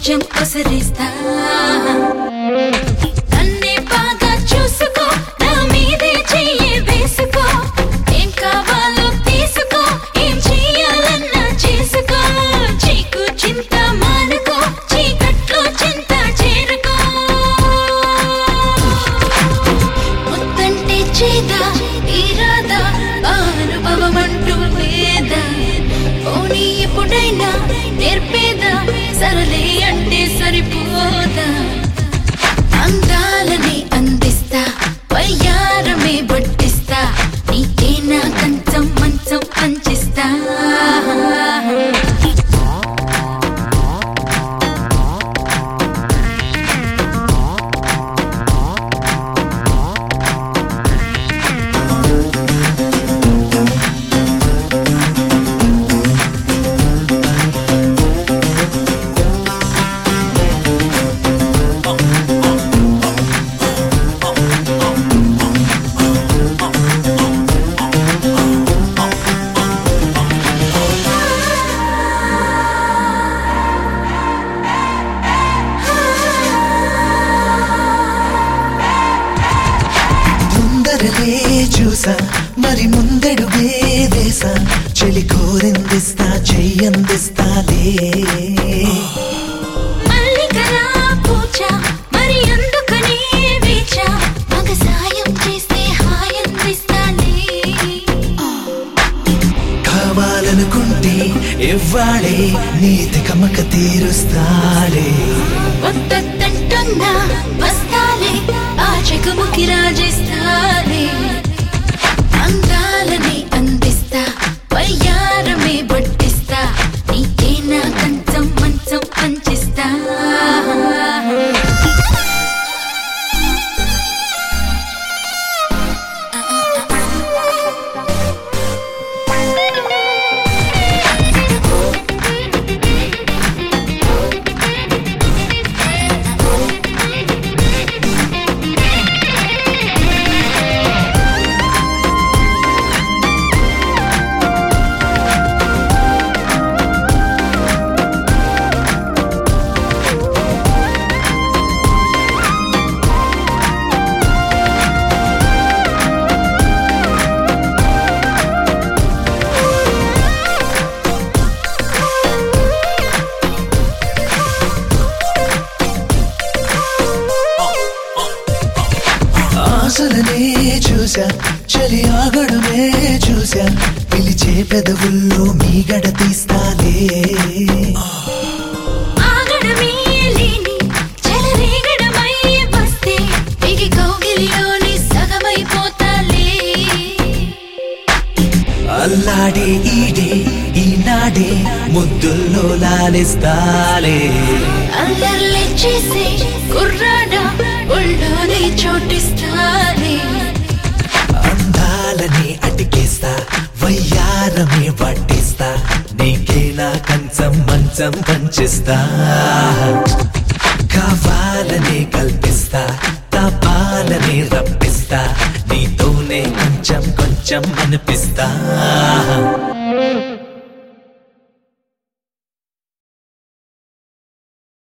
కొంచెం ఒసరిస్తా నన్నే బాగా చూసుకో నా మీదే చెయ్యి వేసుకో ఏం కావాలో తీసుకో ఏం చెయ్యాలన్నా చేసుకో చీకు చింత మానుకో చీకట్లో చింత చేరుకో ముత్తంటే చేదా తీరాదా ఆ అనుభవం అంటూ లేదా పోనీ ఎప్పుడైనా నేర్పేదా సరలే అంటే సరిపోదా అందాలని అందిస్తా వయ్యారమే బట్టిస్తా నీకే నా కంచం మంచం పంచిస్తా ముందరలే చూసా మరి ముందడుగే వేసా చెలి కోరిందిస్తా చెయ్యందిస్తాలే మల్లికలా పూచ మరి అందుకనే వేచా మగ సాయం చేస్తే హాయందిస్తాలే కావాలనుకుంటే ఇవ్వాళే నీతి కమక తీరుస్తాలే వద్దంటున్నా వస్తాలే ఆ చెకుముకి రాజేస్తాలే అందాలని అందిస్తా వయ్యారమే బట్టిస్తా నీకే నా కంచం మంచం పంచిస్తా ఆశలనే చూసా చలి ఆగడమే చూసా పిలిచే పెదవుల్లో మీ గడ తీస్తాలే ఆగడమే లేని చెలరేగడమై వస్తే ఎగి కౌగిలిలోని సగమైపోతాలే అల్లాడే ఈడే ఈనాడే ముద్దుల్లో లాలిస్తాలే అల్లర్లే చేసే కుర్రాడా ఒళ్ళోనే చోటిస్తానే అందాలని అటికేస్తా వయ్యారమే పట్టిస్తా నీకేలా కంచం మంచం పంచిస్తా కావాలని కల్పిస్తా తపాలని రప్పిస్తా నీతోనే కొంచెం కొంచెం అనిపిస్తా